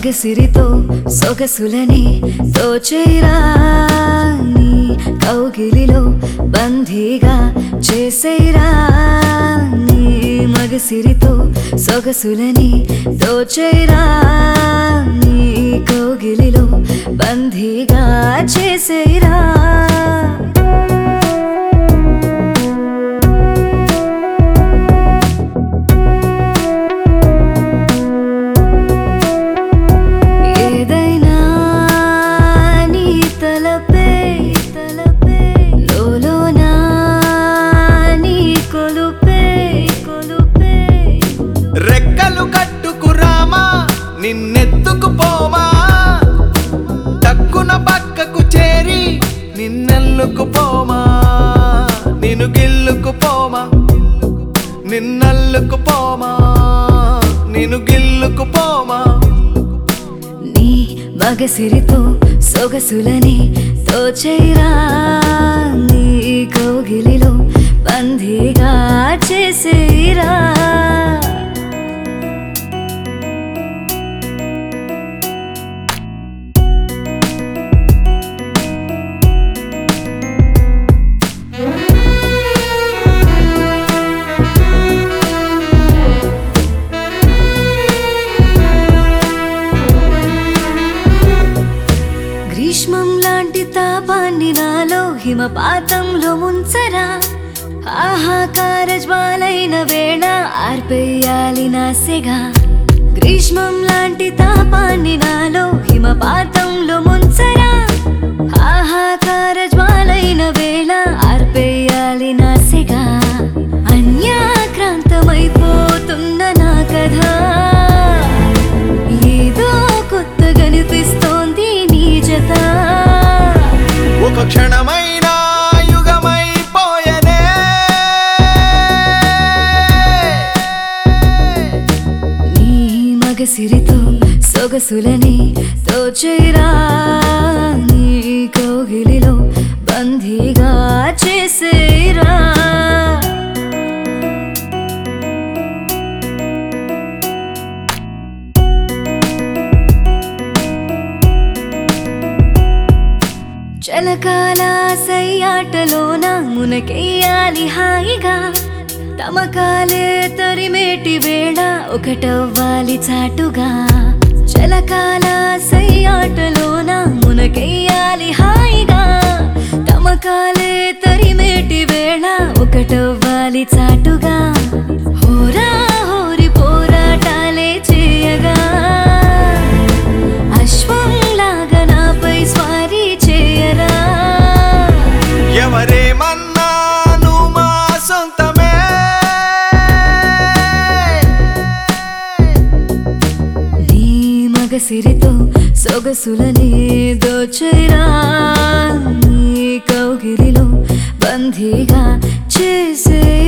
మగసిరితో సొగసులని తోచేరా నీ కౌగిలిలో బందీగా చేసేరా నీ మగసిరితో సొగసులని తోచేరా నీ కౌగిలిలో బందీగా చేసేరా ఏదైనా నీ తలపే తలపే లోలోనా నీ కొలుపే కొలుపే రెక్కలు కట్టుకురామా నిన్నెత్తుకు పోమా తక్కున పక్కకు చేరి నిన్నెల్లుకు పోమా నిన్ను గిల్లుకు పోమా నిన్నల్లుకు పోమా నిన్ను గిల్లుకు పోమా నీ మగసిరితో సొగసులని తోచేరా నీ కౌగిలిలో బందీగా చేసేరా గ్రీష్మం లాంటి తాపాన్ని నాలో హిమపాతంలో ముంచరా ఆహాకార జ్వాలైన వేళ ఆర్పేయాలి నా సెగ గ్రీష్మం లాంటి తాపాన్ని నాలో హిమపాతంలో ముంచరా ఆహాకార జ్వాలైన వేళ ఆర్పేయాలి నా సెగ అన్యాక్రాంతమైపోతున్న నా కథ ఏదో కొత్త కనిపిస్తోంది నీ జత ఒక క్షణమైన యుగమైపోయనే నీ మగసిరితో సొగసులని తోచేరా నీ కౌగిలిలో బందీగా చేసేరా చలకాల సయ్యాటలోన మునకెయ్యాలి హాయిగా తమకాలే తరిమేటి వేళ ఒకటవ్వాలి చాటుగా చలకాల సయ్యాటలోన మునకెయ్యాలి హాయిగా తమకాలే తరిమేటి వేళ ఒకటవ్వాలి చాటుగా హోరా హోరి పోరాటాలే చేయగా అశ్వంలాగా నాపై స్వారీ చేయరా ఎవరేమన్నా నువ్వు మా సొంతమే నీ మగసిరితో సొగసులని దోచేరా నీ కౌగిలిలో బందీగా చేసే